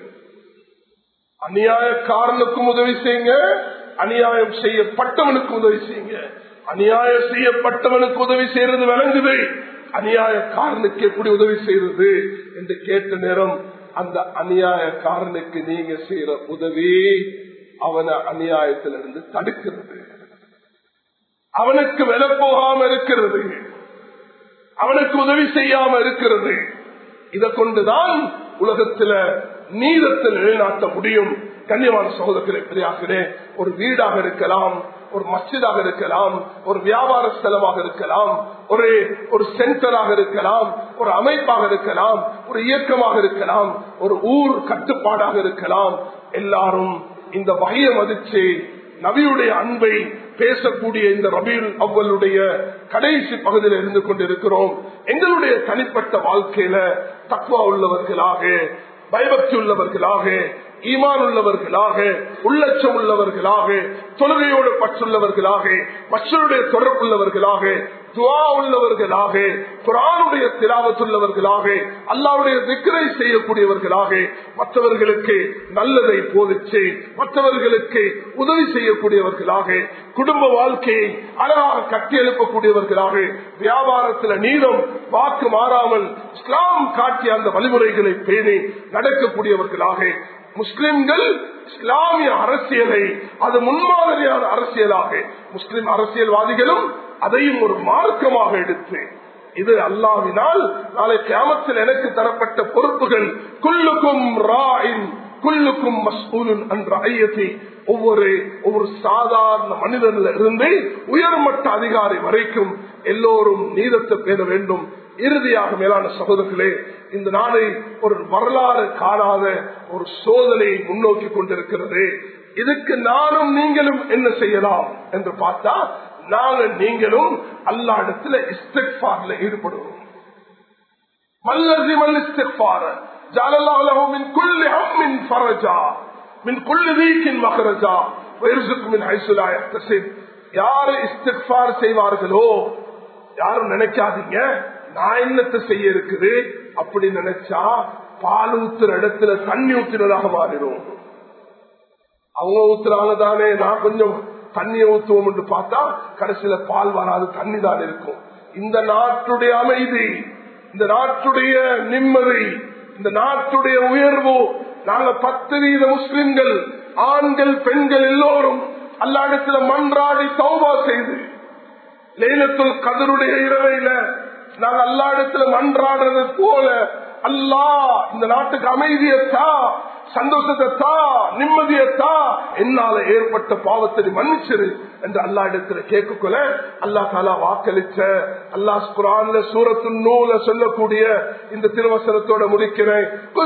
அநியாயக்காரனுக்கும் உதவி செய்யுங்க அநியாயம் செய்யப்பட்டவனுக்கும் உதவி செய்யுங்க அநியாயம் செய்யப்பட்டவனுக்கு உதவி செய்யறது விளங்குது அநியாயக்காரனுக்கு எப்படி உதவி செய்யறது என்று கேட்ட நேரம் அந்த அநியாயக்காரனுக்கு நீங்க செய்யற உதவி அவனை அநியாயத்திலிருந்து தடுக்கிறது அவனுக்கு வில போகாம இருக்கிறது அவனுக்கு உதவி செய்யாம இருக்கிறது இதை கொண்டுதான் உலகத்துல நீதத்தை நிலைநாட்ட முடியும் கண்ணியமான சகோதரர்களே பெரியாகிறே ஒரு வீடாக இருக்கலாம் ஒரு மஸ்ஜிதாக இருக்கலாம் ஒரு வியாபார ஸ்தலமாக இருக்கலாம் ஒரு ஒரு சென்டராக இருக்கலாம் ஒரு அமைப்பாக இருக்கலாம் ஒரு இயக்கமாக இருக்கலாம் ஒரு ஊர் கட்டுப்பாடாக இருக்கலாம் எல்லாரும் இந்த வகையை மதிச்சு நபியுடைய அன்பை பேசக்கூடிய இந்த ரபியுல் அவ்வளுடைய கடைசி பகுதியில் இருந்து கொண்டிருக்கிறோம் எங்களுடைய தனிப்பட்ட வாழ்க்கையில தக்குவா உள்ளவர்களாக பயபக்தி உள்ளவர்களாக ஈமான் உள்ளவர்களாக உள்ளச்சம் உள்ளவர்களாக தொழுகையோடு பற்றுள்ளவர்களாக மற்றவருடைய தொடர்புள்ளவர்களாக துவா உள்ளவர்களாக குரானுடைய திலாவத்துள்ளவர்களாக அல்லாவுடைய திக்கரை செய்யக்கூடியவர்களாக மற்றவர்களுக்கு நல்லதை போதிச்சு மற்றவர்களுக்கு உதவி செய்யக்கூடியவர்களாக குடும்ப வாழ்க்கையை அழகாக கட்டியெழுப்பக்கூடியவர்களாக வியாபாரத்தில் நீளம் வாக்கு மாறாமல் இஸ்லாம் காட்டிய அந்த வழிமுறைகளை பேணி நடக்கக்கூடியவர்களாக முஸ்லிம்கள் இஸ்லாமிய அரசியலை அது முன்மாதிரியான அரசியலாக முஸ்லிம் அரசியல்வாதிகளும் அதையும் ஒரு மார்க்கமாக எடுத்து இது அல்லாவினால் நாளை கிராமத்தில் எனக்கு தரப்பட்ட பொறுப்புகள் குல்லுக்கும் ராயின் குல்லுக்கும் மஸ்கூலுன் என்ற ஐயத்தை ஒவ்வொரு ஒவ்வொரு சாதாரண மனிதனில் இருந்து உயர்மட்ட அதிகாரி வரைக்கும் எல்லோரும் நீதத்தை பேண வேண்டும் இறுதியாக மேலான சகோதரர்களே இந்த நாளை ஒரு வரலாறு காணாத ஒரு சோதனையை முன்னோக்கி கொண்டிருக்கிறது இதுக்கு நானும் நீங்களும் என்ன செய்யலாம் என்று பார்த்தா நாங்கள் நீங்களும் அல்லா இடத்துல இஸ்திஃபார்ல ஈடுபடுவோம் ملزم الاستغفار جعل الله له من كل هم فرجا من كل ضيق مخرجا ويرزق من حيث لا يحتسب யாரு இஸ்திஃபார் செய்வார்களோ யாரும் நினைக்காதீங்க நான் என்னத்தை செய்ய இருக்குது அப்படி நினைச்சா பால் ஊத்துற இடத்துல தண்ணி ஊத்தினதாக மாறிடும் அவங்க ஊத்துறாங்க தானே நான் கொஞ்சம் தண்ணியை ஊத்துவோம் என்று பார்த்தா கடைசியில பால் வராது தண்ணி தான் இருக்கும் இந்த நாட்டுடைய அமைதி இந்த நாட்டுடைய நிம்மதி இந்த நாட்டுடைய உயர்வு நாங்க பத்து வீத முஸ்லிம்கள் ஆண்கள் பெண்கள் எல்லோரும் அல்லாடத்துல மன்றாடி தௌபா செய்து லேலத்துல் கதருடைய இரவையில நாங்க அல்லாடத்துல மன்றாடுறது போல அல்லா இந்த நாட்டுக்கு அமைதியத்தா சந்தோஷத்தை தா நிம்மதியத்தா என்னால ஏற்பட்ட பாவத்தை மன்னிச்சிரு என்று அல்லா இடத்துல கேட்கக்குள்ள அல்லா தாலா வாக்களிச்ச அல்லாஹ் குரான்ல சூரத்து நூல சொல்லக்கூடிய இந்த திருவசனத்தோட முடிக்கிறேன்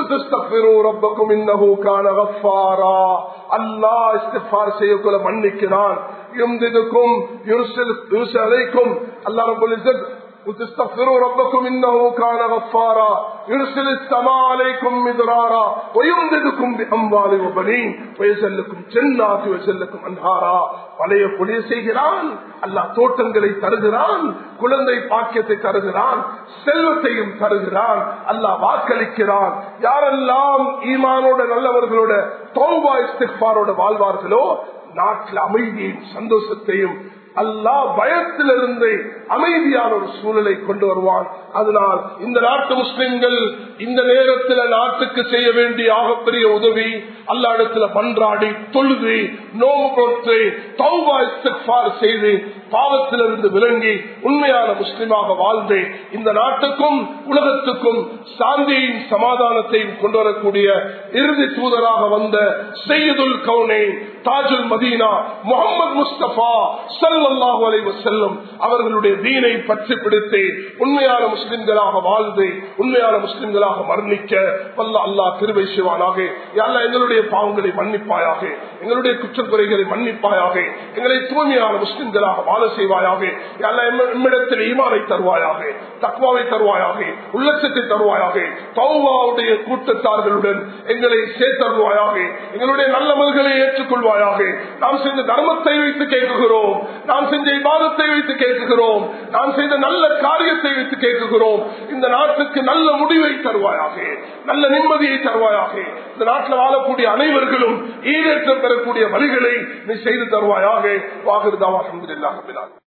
ரப்பக்கும் இன்னஹு கான கஃபாரா அல்லாஹ் இஸ்திஃபார் செய்யக்குள்ள மன்னிக்கிறான் யும்திதுக்கும் யுர்சில் யுர்சலைக்கும் அல்லாஹ் ரப்பல் இஸ்ஸத் وتستغفروا ربكم انه كان غفارا يرسل السماء عليكم مدرارا ويمددكم باموال وبنين ويجعل لكم جنات ويجعل لكم انهارا பழைய பொழிய செய்கிறான் அல்லாஹ் தோட்டங்களை தருகிறான் குழந்தை பாக்கியத்தை தருகிறான் செல்வத்தையும் தருகிறான் அல்லாஹ் வாக்களிக்கிறான் யாரெல்லாம் ஈமானோட நல்லவர்களோட தௌபா இஸ்திஃபாரோட வாழ்வார்களோ நாட்டில் அமைதியையும் சந்தோஷத்தையும் அல்லாஹ் பயத்திலிருந்து அமைதியான ஒரு சூழலை கொண்டு வருவான் அதனால் இந்த நாட்டு முஸ்லிம்கள் இந்த நேரத்தில் நாட்டுக்கு செய்ய வேண்டிய ஆகப்பெரிய உதவி அல்லா இடத்துல பன்றாடி தொழுது நோம்பு கொடுத்து தௌபா இஸ்திக்பார் செய்து பாவத்திலிருந்து விளங்கி உண்மையான முஸ்லிமாக வாழ்ந்து இந்த நாட்டுக்கும் உலகத்துக்கும் சாந்தியையும் சமாதானத்தையும் கொண்டு வரக்கூடிய இறுதி தூதராக வந்த செய்யுதுல் கவுனே தாஜுல் மதீனா முகமது முஸ்தபா சல்லாஹூ அலைவ செல்லும் அவர்களுடைய தீனை பற்றி பிடித்து உண்மையான முஸ்லிம்களாக வாழ்ந்து உண்மையான முஸ்லிம்களாக மரணிக்க வல்ல அல்லா திருவை சிவானாக அல்ல எங்களுடைய பாவங்களை மன்னிப்பாயாக எங்களுடைய குற்றக்குறைகளை மன்னிப்பாயாக எங்களை தூய்மையான முஸ்லிம்களாக வாழ செய்வாயாக அல்ல எம்மிடத்தில் ஈமானை தருவாயாக தக்வாவை தருவாயாக உள்ளச்சத்தை தருவாயாக தௌவாவுடைய கூட்டத்தார்களுடன் எங்களை சேர்த்தருவாயாக எங்களுடைய நல்ல மல்களை ஏற்றுக்கொள்வாயாக நாம் செஞ்ச தர்மத்தை வைத்து கேட்குகிறோம் நாம் செஞ்ச இபாதத்தை வைத்து கேட்குகிறோம் நாம் செய்த நல்ல காரியத்தை வைத்து கேட்குகிறோம் இந்த நாட்டுக்கு நல்ல முடிவை தருவாயாக நல்ல நிம்மதியை தருவாயாக இந்த நாட்டில் வாழக்கூடிய அனைவர்களும் ஈடேற்றம் பெறக்கூடிய வழிகளை நீ செய்து தருவாயாக வாகிருதாவா அஹமதுல்லாஹ்